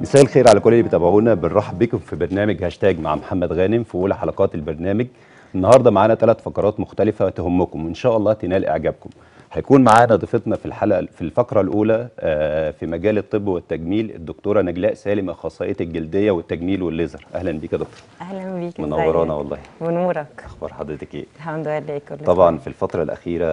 مساء الخير على كل اللي بيتابعونا بنرحب بكم في برنامج هاشتاج مع محمد غانم في اولى حلقات البرنامج النهارده معانا ثلاث فقرات مختلفه تهمكم وان شاء الله تنال اعجابكم هيكون معانا ضيفتنا في الحلقه في الفقره الاولى آه، في مجال الطب والتجميل الدكتوره نجلاء سالم اخصائيه الجلديه والتجميل والليزر اهلا بيك يا دكتور اهلا بيك منورانا ازيك؟ والله ونورك اخبار حضرتك ايه الحمد لله كله طبعا في الفترة الأخيرة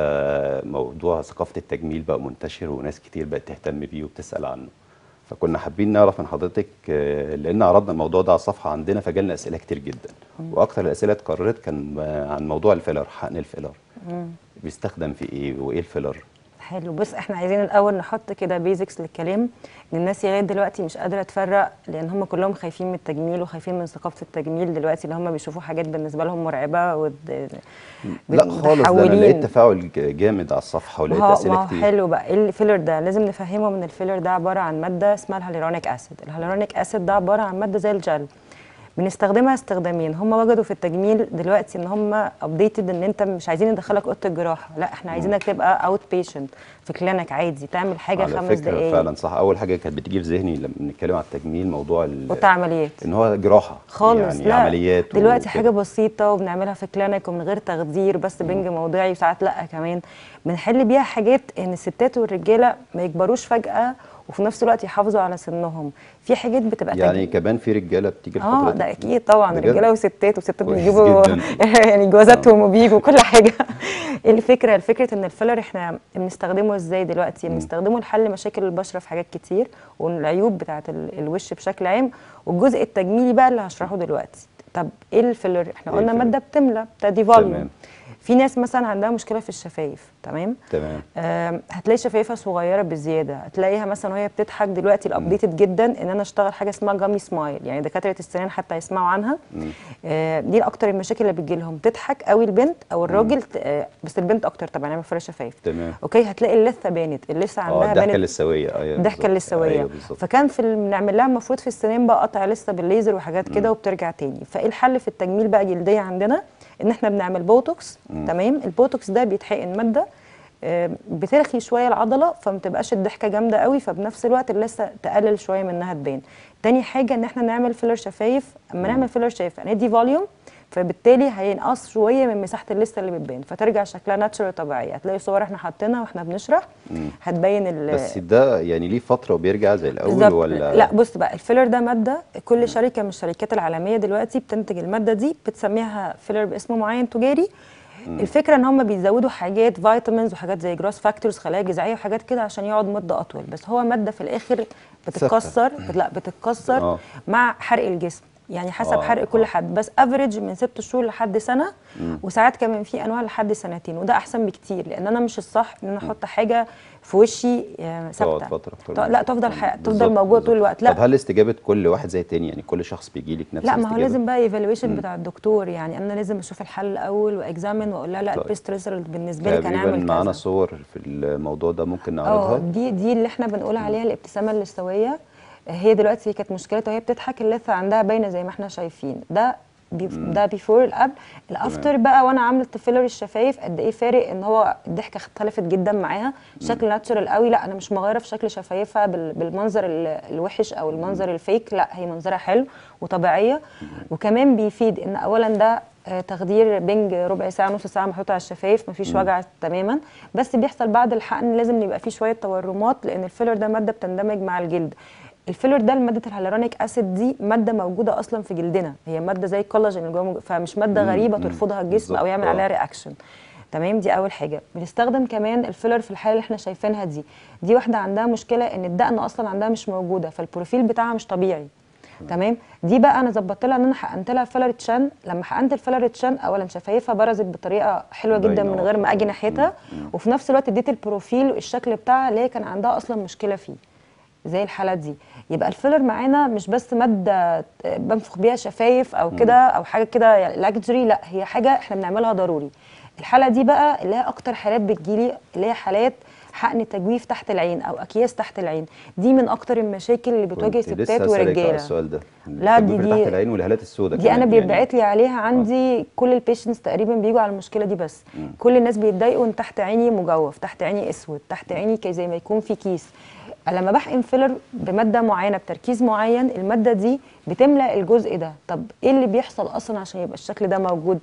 موضوع ثقافة التجميل بقى منتشر وناس كتير بقت تهتم بيه وبتسأل عنه فكنا حابين نعرف من حضرتك آه، لأن عرضنا الموضوع ده على الصفحة عندنا فجالنا أسئلة كتير جدا وأكتر الأسئلة اتكررت كان آه، عن موضوع الفيلر حقن الفيلر بيستخدم في إيه وإيه الفيلر حلو بص احنا عايزين الاول نحط كده بيزكس للكلام ان الناس لغايه دلوقتي مش قادره تفرق لان هم كلهم خايفين من التجميل وخايفين من ثقافه التجميل دلوقتي اللي هم بيشوفوا حاجات بالنسبه لهم مرعبه ود... لا خالص ده أنا متحولين. لقيت تفاعل ج- جامد على الصفحة ولقيت ما هو- ما أسئلة هو كتير حلو بقى ايه الفيلر ده لازم نفهمهم ان الفيلر ده عباره عن ماده اسمها الهاليرونيك اسيد الهاليرونيك اسيد ده عباره عن ماده زي الجل بنستخدمها استخدامين هم وجدوا في التجميل دلوقتي ان هم ابديتد ان انت مش عايزين ندخلك اوضه الجراحه لا احنا عايزينك تبقى اوت بيشنت في كلينك عادي تعمل حاجه على خمس فكرة دقائق فعلا صح أول حاجة كانت بتيجي في ذهني لما بنتكلم على التجميل موضوع ال- اوضه عمليات إن هو جراحة خالص يعني لا عمليات دلوقتي وكده. حاجه بسيطه وبنعملها في كلينك ومن غير تخدير بس بنج موضعي وساعات لا كمان بنحل بيها حاجات ان الستات والرجاله ما يكبروش فجاه وفي نفس الوقت يحافظوا على سنهم في حاجات بتبقى يعني تج- كمان في رجاله بتيجي اه لحضرتك ده اكيد طبعا بجد؟ رجاله وستات وستات كويس بيجيبوا جداً. يعني جوازاتهم وبيجوا كل حاجه ايه الفكره الفكره ان الفيلر احنا بنستخدمه ازاي دلوقتي بنستخدمه لحل مشاكل البشره في حاجات كتير والعيوب بتاعه ال- الوش بشكل عام والجزء التجميلي بقى اللي هشرحه دلوقتي طب ايه الفيلر احنا إيه قلنا الفيلر؟ ماده بتملى بتدي فوليوم تمام. في ناس مثلا عندها مشكله في الشفايف تمام تمام آم، هتلاقي شفايفها صغيره بزياده هتلاقيها مثلا وهي بتضحك دلوقتي الابديتد جدا ان انا اشتغل حاجه اسمها جامي سمايل يعني دكاتره السنان حتى يسمعوا عنها آه، دي اكتر المشاكل اللي بتجي لهم تضحك قوي البنت او الراجل ت- آه، بس البنت اكتر طبعا نعمل فرق شفايف تمام اوكي هتلاقي اللثه بانت اللثه اه عندها الضحكه بانت اللثويه ايوه الضحكه بالظبط. اللثويه ايوه بالظبط فكان في ال- بنعمل لها المفروض في السنان بقى قطع لسه بالليزر وحاجات كده وبترجع تاني فايه الحل في التجميل بقى جلديه عندنا ان احنا بنعمل بوتوكس تمام البوتوكس ده بيتحقن ماده آه، بترخي شويه العضله فما تبقاش الضحكه جامده قوي فبنفس الوقت لسه تقلل شويه منها تبان تاني حاجه ان احنا نعمل فيلر شفايف اما نعمل فيلر شفايف هندي فوليوم فبالتالي هينقص شويه من مساحه اللثه اللي بتبان فترجع شكلها ناتشرال طبيعي هتلاقي صور احنا حاطينها واحنا بنشرح هتبين ال بس ده يعني ليه فتره وبيرجع زي الاول بالظبط. ولا لا بص بقى الفيلر ده ماده كل شركه من الشركات العالميه دلوقتي بتنتج الماده دي بتسميها فيلر باسم معين تجاري الفكره ان هم بيزودوا حاجات فيتامينز وحاجات زي جروس فاكتورز خلايا جذعيه وحاجات كده عشان يقعد مده اطول بس هو ماده في الاخر بتتكسر لا بتتكسر آه. مع حرق الجسم يعني حسب آه، حرق كل آه. حد بس افريج من ست شهور لحد سنه وساعات كمان في انواع لحد سنتين وده احسن بكتير لان انا مش الصح ان انا احط حاجه في وشي آه، تقعد ثابته فتره أكتر ط- من لا فترة. تفضل حي... بالظبط، تفضل موجوده بالظبط. طول الوقت طب لا هل استجابه كل واحد زي التاني يعني كل شخص بيجي لك نفس لا ما هو الاستجابة؟ لازم بقى ايفالويشن بتاع الدكتور يعني انا لازم اشوف الحل الاول واكزامن واقول لها لا طيب. البيست ريزلت بالنسبه لي كان تقريبا اعمل معانا كذا صور في الموضوع ده ممكن اه نعرضها دي دي اللي احنا بنقول عليها الابتسامه اللثويه هي دلوقتي كانت مشكلتها وهي بتضحك اللثه عندها باينه زي ما احنا شايفين ده بي ده بيفور القبل الافتر بقى وانا عامله فيلر الشفايف قد ايه فارق ان هو الضحكه اختلفت جدا معاها شكل ناتشورال قوي لا انا مش مغيره في شكل شفايفها بال- بالمنظر ال- الوحش او المنظر الفيك لا هي منظرها حلو وطبيعيه وكمان بيفيد ان اولا ده آه، تخدير بنج ربع ساعه نص ساعه محطوط على الشفايف مفيش وجع تماما بس بيحصل بعد الحقن لازم يبقى فيه شويه تورمات لان الفيلر ده ماده بتندمج مع الجلد الفيلر ده ماده الهيالورونيك اسيد دي ماده موجوده اصلا في جلدنا هي ماده زي الكولاجين اللي جوه موجود- فمش ماده مم، غريبه مم، ترفضها الجسم بالظبط، او يعمل آه. عليها رياكشن تمام دي اول حاجه بنستخدم كمان الفيلر في الحاله اللي احنا شايفينها دي دي واحده عندها مشكله ان الدقن اصلا عندها مش موجوده فالبروفيل بتاعها مش طبيعي تمام دي بقى انا ظبطت لها ان انا حقنت لها فيلر تشان لما حقنت الفيلر تشان اولا شفايفها برزت بطريقه حلوه جدا باينة من غير ما اجي واضحة. ناحيتها وفي نفس الوقت اديت البروفيل الشكل بتاعها اللي هي كان عندها اصلا مشكله فيه زي الحاله دي يبقى الفيلر معانا مش بس ماده بنفخ بيها شفايف او كده او حاجه كده لاكجري لا هي حاجه احنا بنعملها ضروري الحاله دي بقى اللي هي اكتر حالات بتجيلي اللي هي حالات حقن تجويف تحت العين او اكياس تحت العين دي من اكتر المشاكل اللي بتواجه كنت لسه ستات هسألك على ورجاله السؤال ده لا، دي- التجويف دي- تحت العين والهالات السوداء دي انا كمان يعني. بيتبعت لي عليها عندي كل البيشنتس تقريبا بيجوا على المشكله دي بس كل الناس بيتضايقوا ان تحت عيني مجوف تحت عيني اسود تحت عيني كي- زي ما يكون في كيس لما بحقن فيلر بماده معينه بتركيز معين الماده دي بتملا الجزء ده طب ايه اللي بيحصل اصلا عشان يبقى الشكل ده موجود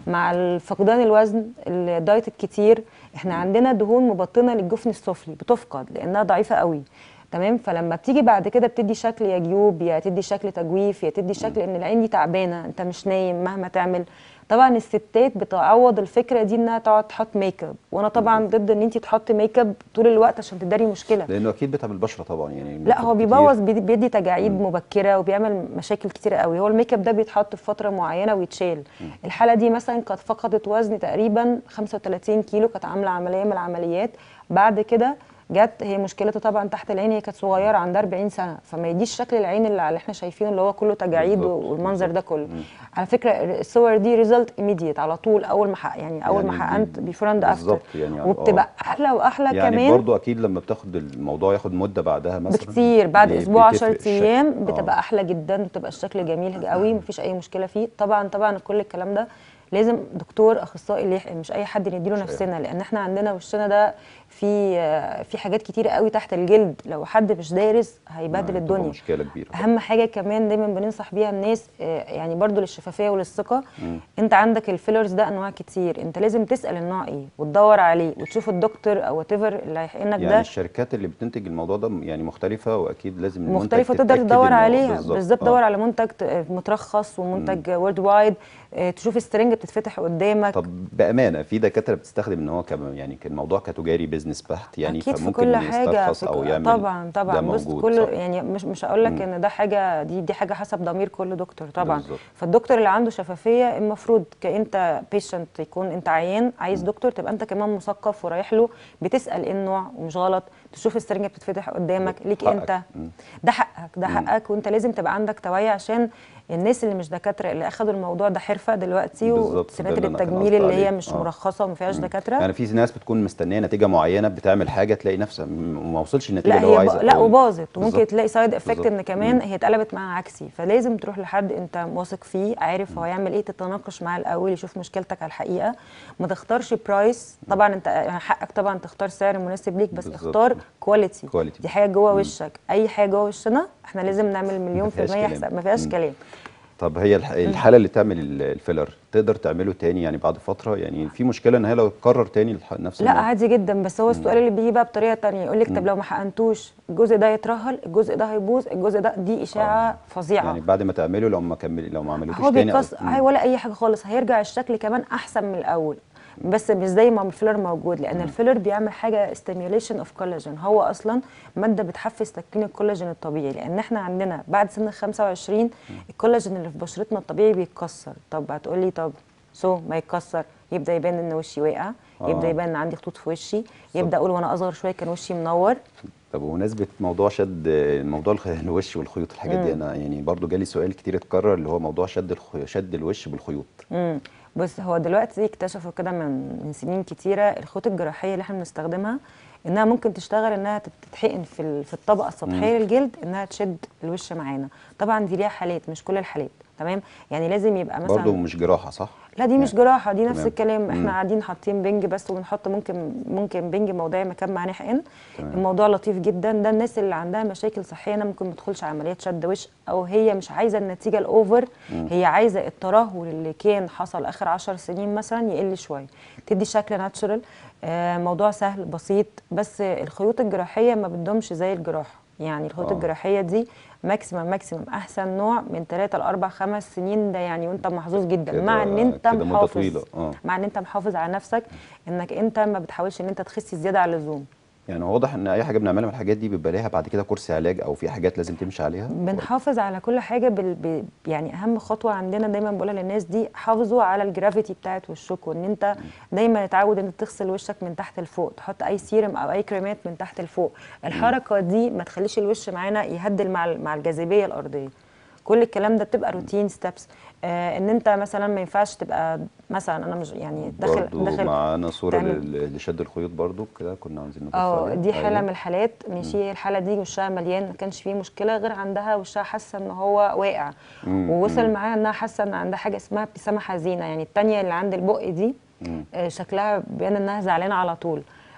مع فقدان الوزن الدايت الكتير احنا عندنا دهون مبطنه للجفن السفلي بتفقد لانها ضعيفه قوي تمام فلما بتيجي بعد كده بتدي شكل يا جيوب يا تدي شكل تجويف يا تدي شكل ان العين دي تعبانه انت مش نايم مهما تعمل طبعا الستات بتعوض الفكره دي انها تقعد تحط ميك اب وانا طبعا ضد ان انت تحطي ميك اب طول الوقت عشان تداري مشكله لانه اكيد بتعمل البشره طبعا يعني لا هو كتير. بيبوظ بيدي, بيدي تجاعيد مبكره وبيعمل مشاكل كتيره قوي هو الميك اب ده بيتحط في فتره معينه ويتشال الحاله دي مثلا كانت فقدت وزن تقريبا 35 كيلو كانت عامله عمليه من العمليات بعد كده جت هي مشكلتها طبعا تحت العين هي كانت صغيره عندها 40 سنه فما يديش شكل العين اللي اللي احنا شايفينه اللي هو كله تجاعيد بالظبط، والمنظر ده كله على فكره الصور دي ريزلت ايميديت على طول اول ما حق يعني اول ما يعني دي- حقنت بيفور اند افتر بالظبط يعني وبتبقى احلى واحلى يعني كمان برضو اكيد لما بتاخد الموضوع ياخد مده بعدها مثلا بكتير بعد بي- اسبوع بتفرق 10 الشكل. ايام آه. بتبقى احلى جدا بتبقى الشكل جميل قوي مفيش اي مشكله فيه طبعا طبعا كل الكلام ده لازم دكتور اخصائي اللي يحقن مش اي حد نديله مش أي نفسنا لان احنا عندنا وشنا ده في آه، في حاجات كتيره قوي تحت الجلد لو حد مش دارس هيبهدل بتبقى الدنيا مشكله كبيره اهم حاجه كمان دايما بننصح بيها الناس آه، يعني برضو للشفافيه وللثقه انت عندك الفيلرز ده انواع كتير انت لازم تسال النوع ايه وتدور عليه وتشوف الدكتور او وات اللي هيحقنك يعني ده الشركات اللي بتنتج الموضوع ده يعني مختلفه واكيد لازم المنتج مختلفه تقدر تتأكد تدور إنه- عليها بالظبط. بالظبط آه. تدور على منتج ت- مترخص ومنتج وورد وايد تشوف السترنج بتتفتح قدامك طب بامانه في دكاتره بتستخدم ان هو كم يعني الموضوع كتجاري بيزنس بحت يعني اكيد في فممكن كل حاجه يسترخص في او ك- يعمل طبعا طبعا ده بص موجود كل صح؟ يعني مش مش هقول لك ان ده حاجه دي دي حاجه حسب ضمير كل دكتور طبعا بالظبط. فالدكتور اللي عنده شفافيه المفروض كانت بيشنت يكون انت عيان عايز دكتور تبقى انت كمان مثقف ورايح له بتسال ايه النوع ومش غلط تشوف السرنجه بتتفتح قدامك ليك حقك. انت مم. ده حقك ده حقك وانت لازم تبقى عندك توعيه عشان الناس اللي مش دكاتره اللي اخدوا الموضوع ده حرفه دلوقتي بالظبط، ده وسناتر اللي أنا كان التجميل قصدي اللي هي عليه. مش آه. مرخصه وما فيهاش دكاتره يعني في ناس بتكون مستنيه نتيجه معينه بتعمل حاجه تلاقي نفسها م- وما وصلش النتيجه لا اللي هو هي عايزها ب... لا أو- وباظت وممكن بالظبط. تلاقي سايد افكت بالظبط. ان كمان هي اتقلبت معاها عكسي فلازم تروح لحد انت واثق فيه عارف هو هيعمل ايه تتناقش معاه الاول يشوف مشكلتك على الحقيقه ما تختارش برايس طبعا انت حقك طبعا تختار سعر مناسب ليك بس بالظبط. اختار كواليتي كواليتي. دي حاجه جوه وشك اي حاجه جوه وشنا احنا لازم نعمل مليون في فيهاش المية كلام. حساب ما فيهاش مم. كلام طب هي الح- الحاله اللي تعمل ال- الفيلر تقدر تعمله تاني يعني بعد فتره يعني في مشكله ان هي لو تكرر تاني الح- نفس لا الموضوع. عادي جدا بس هو السؤال اللي بيجي بقى بطريقه تانية يقول لك طب لو ما حقنتوش الجزء ده يترهل الجزء ده هيبوظ الجزء ده دي اشاعه فظيعه يعني بعد ما تعمله لو ما كمل لو ما عملتوش هو تاني أو- بيكسر مم. هاي ولا اي حاجه خالص هيرجع الشكل كمان احسن من الاول بس مش زي ما الفيلر موجود لان الفيلر بيعمل حاجه ستيميوليشن اوف كولاجين هو اصلا ماده بتحفز تكوين الكولاجين الطبيعي لان احنا عندنا بعد سن ال 25 الكولاجين اللي في بشرتنا الطبيعي بيتكسر طب هتقولي طب سو ما يتكسر يبدا يبان ان وشي واقع آه. يبدا يبان ان عندي خطوط في وشي يبدا اقول وانا اصغر شويه كان وشي منور طب بمناسبة موضوع شد موضوع الخ- الوش والخيوط الحاجات دي انا يعني برضو جالي سؤال كتير اتكرر اللي هو موضوع شد الخ... شد الوش بالخيوط امم بص هو دلوقتي اكتشفوا كده من من سنين كتيره الخيوط الجراحيه اللي احنا بنستخدمها انها ممكن تشتغل انها تت- تتحقن في ال- في الطبقه السطحيه للجلد انها تشد الوش معانا طبعا دي ليها حالات مش كل الحالات تمام يعني لازم يبقى مثلا برضو مش جراحة صح؟ لا دي مش جراحه دي نفس تمام. الكلام مم. احنا قاعدين حاطين بنج بس وبنحط ممكن ممكن بنج موضعي مكان ما هنحقن تمام. الموضوع لطيف جدا ده الناس اللي عندها مشاكل صحيه انا ممكن ما تدخلش عمليات شد وش او هي مش عايزه النتيجه الاوفر هي عايزه الترهل اللي كان حصل اخر عشر سنين مثلا يقل شويه تدي شكل ناتشورال آه موضوع سهل بسيط بس الخيوط الجراحيه ما بتدومش زي الجراحه يعني الخيوط آه. الجراحيه دي ماكسيمم ماكسيمم احسن نوع من 3 ل 4 5 سنين ده يعني وانت محظوظ جدا كده- مع ان انت كده مدة محافظ طويلة، آه. مع ان انت محافظ على نفسك انك انت ما بتحاولش ان انت تخس زياده عن اللزوم يعني واضح ان اي حاجة بنعملها من الحاجات دي بيبقى ليها بعد كده كورس علاج او في حاجات لازم تمشي عليها بنحافظ على كل حاجه بال... ب... يعني اهم خطوه عندنا دايما بقولها للناس دي حافظوا على الجرافيتي بتاعت وشكم ان انت دايما تتعود ان انت تغسل وشك من تحت لفوق تحط اي سيرم او اي كريمات من تحت لفوق الحركه دي ما تخليش الوش معانا يهدل مع ال- مع الجاذبيه الارضيه كل الكلام ده بتبقى روتين ستابس آه ان انت مثلا ما ينفعش تبقى مثلا انا مش يعني داخل برضو داخل معانا صورة تعمل- لل- لشد الخيوط برضو كده كنا عايزين نبص اه عليها. دي حاله أيوة. من الحالات ماشي الحاله دي وشها مليان ما كانش فيه مشكله غير عندها وشها حاسه ان هو واقع مم، ووصل معاها انها حاسه ان عندها حاجه اسمها ابتسامه حزينه يعني التانية اللي عند البق دي مم. آه، شكلها بيان انها زعلانه على طول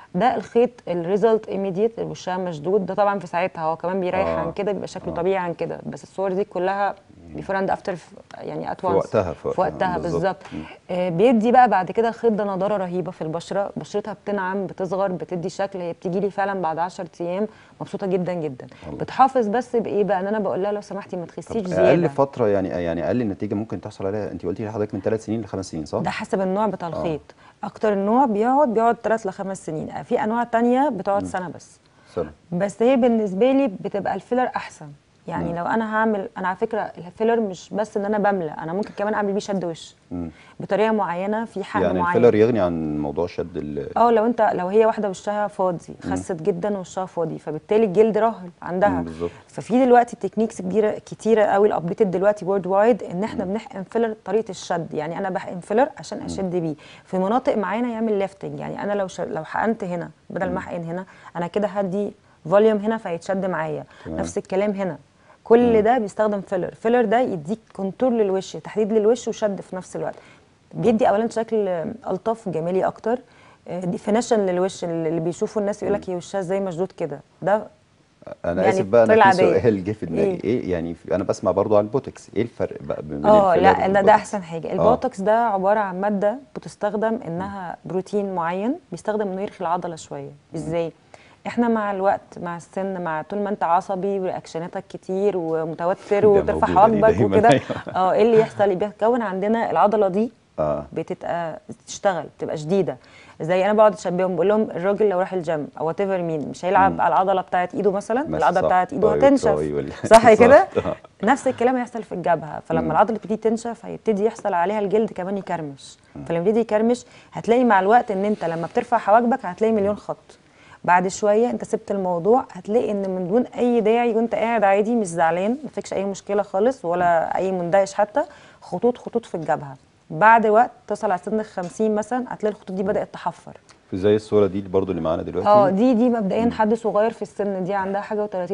ده الخيط الريزلت ايميديت وشها مشدود ده طبعا في ساعتها هو كمان بيريح آه. عن كده بيبقى شكله آه. طبيعي عن كده بس الصور دي كلها بيفور اند افتر يعني ات في وقتها- في في وقتها، وقتها بالظبط. بالظبط آه، بيدي بقى بعد كده الخيط ده نضاره رهيبه في البشره بشرتها بتنعم بتصغر بتدي شكل هي بتيجي لي فعلا بعد 10 ايام مبسوطه جدا جدا الله. بتحافظ بس بايه بقى ان انا بقول لها لو سمحتي ما تخسيش طب زياده اقل فتره يعني يعني اقل نتيجه ممكن تحصل عليها انت قلتي لحضرتك من ثلاث سنين لخمس سنين صح؟ ده حسب النوع بتاع الخيط اكتر النوع بيقعد بيقعد 3 ل 5 سنين في انواع تانية بتقعد سنه بس سنه بس هي بالنسبه لي بتبقى الفيلر احسن يعني لو انا هعمل انا على فكره الفيلر مش بس ان انا بملى انا ممكن كمان اعمل بيه شد وش مم. بطريقه معينه في حجم يعني معين الفيلر يغني عن موضوع شد ال اه لو انت لو هي واحده وشها فاضي خست جدا وشها فاضي فبالتالي الجلد رهل عندها مم، بالظبط. ففي دلوقتي تكنيكس كتيره كتيره قوي الابديتد دلوقتي وورد وايد ان احنا بنحقن فيلر طريقه الشد يعني انا بحقن فيلر عشان اشد بيه في مناطق معينه يعمل ليفتنج يعني انا لو ش... لو حقنت هنا بدل ما احقن هنا انا كده هدي فوليوم هنا فيتشد معايا تمام. نفس الكلام هنا كل ده بيستخدم فيلر فيلر ده يديك كونتور للوش تحديد للوش وشد في نفس الوقت بيدي اولا شكل الطف جمالي اكتر ديفينيشن للوش اللي بيشوفوا الناس يقول لك هي وشها ازاي مشدود كده ده انا يعني اسف بقى انا الطريقة في العادية. سؤال جه في دماغي إيه؟ ايه يعني في- انا بسمع برضو عن البوتكس ايه الفرق بقى بين اه الفيلر لا ده, ده والبوتوكس؟ احسن حاجه البوتوكس ده عباره عن ماده بتستخدم انها بروتين معين بيستخدم انه يرخي العضله شويه ازاي احنا مع الوقت مع السن مع طول ما انت عصبي ورياكشناتك كتير ومتوتر ده وترفع موجودة دي حواجبك دايماً، وكده أيوة. اه ايه اللي يحصل بيتكون عندنا العضله دي اه بتبقى تشتغل بتبقى شديده زي انا بقعد اشبههم بقول لهم الراجل لو راح الجيم او وات مين مش هيلعب على العضله بتاعت ايده مثلا مثلا العضله صح. بتاعت ايده طيب، هتنشف طيب، ولا- صح كده صح. آه. نفس الكلام هيحصل في الجبهه فلما العضله تبتدي تنشف هيبتدي يحصل عليها الجلد كمان يكرمش فلما يبتدي يكرمش هتلاقي مع الوقت ان انت لما بترفع حواجبك هتلاقي مليون خط بعد شويه انت سبت الموضوع هتلاقي ان من دون اي داعي وانت قاعد عادي مش زعلان ما فيكش اي مشكله خالص ولا اي مندهش حتى خطوط خطوط في الجبهه بعد وقت تصل على سن ال 50 مثلا هتلاقي الخطوط دي بدات تحفر في زي الصوره دي برضو اللي معانا دلوقتي اه دي دي مبدئيا حد صغير في السن دي عندها حاجه و30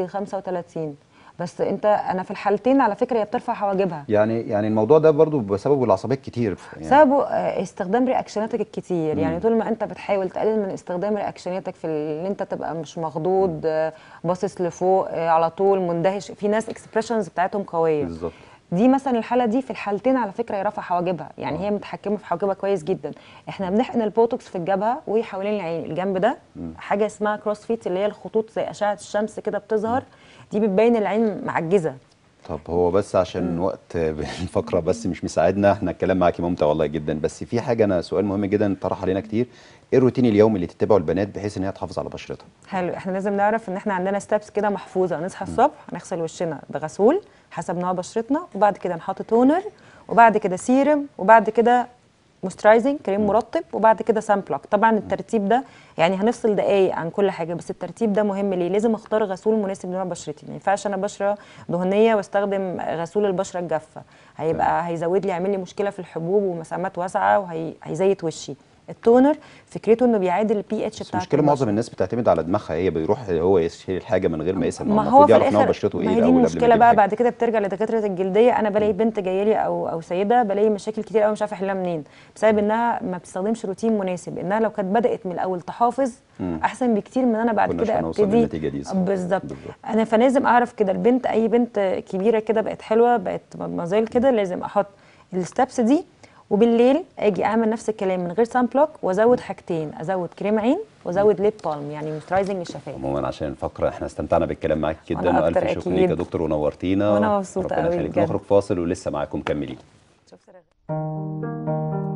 35 بس انت انا في الحالتين على فكره هي بترفع حواجبها يعني يعني الموضوع ده برضو بسببه العصبيات كتير يعني سببه آه، استخدام رياكشناتك الكتير يعني طول ما انت بتحاول تقلل من استخدام رياكشناتك في ان انت تبقى مش مخضوض آه، باصص لفوق آه، على طول مندهش في ناس اكسبريشنز بتاعتهم قويه بالظبط دي مثلا الحاله دي في الحالتين على فكره هي رافعه حواجبها يعني هي متحكمه في حواجبها كويس جدا احنا بنحقن البوتوكس في الجبهه وحوالين العين الجنب ده حاجه اسمها كروس فيت اللي هي الخطوط زي اشعه الشمس كده بتظهر دي بتبين العين معجزه طب هو بس عشان وقت الفقره بس مش مساعدنا احنا الكلام معاكي ممتع والله جدا بس في حاجه انا سؤال مهم جدا طرح علينا كتير ايه الروتين اليومي اللي تتبعه البنات بحيث ان هي تحافظ على بشرتها حلو احنا لازم نعرف ان احنا عندنا ستابس كده محفوظه نصحى الصبح هنغسل وشنا بغسول حسب نوع بشرتنا وبعد كده نحط تونر وبعد كده سيرم وبعد كده موسترايزنج كريم مرطب وبعد كده سان بلوك طبعا الترتيب ده يعني هنفصل دقايق عن كل حاجه بس الترتيب ده مهم ليه لازم اختار غسول مناسب لنوع بشرتي ما ينفعش انا بشره دهنيه واستخدم غسول البشره الجافه هيبقى هيزود لي يعمل لي مشكله في الحبوب ومسامات واسعه وهيزيت وشي التونر فكرته انه بيعادل البي اتش بس بتاع المشكله معظم الناس بتعتمد على دماغها هي بيروح هو يشتري الحاجه من غير ما يسال ما هو المفروض في يعرف نوع الاخر بشرته ايه ما هي دي الاول قبل ما المشكله يجيب بقى حاجة. بعد كده بترجع لدكاتره الجلديه انا بلاقي بنت جايه لي او او سيده بلاقي مشاكل كتير قوي مش عارفه احلها منين بسبب انها ما بتستخدمش روتين مناسب انها لو كانت بدات من الاول تحافظ احسن بكتير من انا بعد كناش كده هنوصل ابتدي للنتيجة دي، صح. بالظبط بالظبط. انا فلازم اعرف كده البنت اي بنت كبيره كده بقت حلوه بقت مازال كده لازم احط الستبس دي وبالليل اجي اعمل نفس الكلام من غير سان بلوك وازود حاجتين ازود كريم عين وازود ليب بالم يعني مويسترايزنج الشفايف عموما عشان الفقره احنا استمتعنا بالكلام معاك جدا وأنا والف أكتر شكر ليك أكيد. يا دكتور ونورتينا وأنا مبسوطة ربنا أوي يخليك بجد. نخرج فاصل ولسه معاكم مكملين شكرا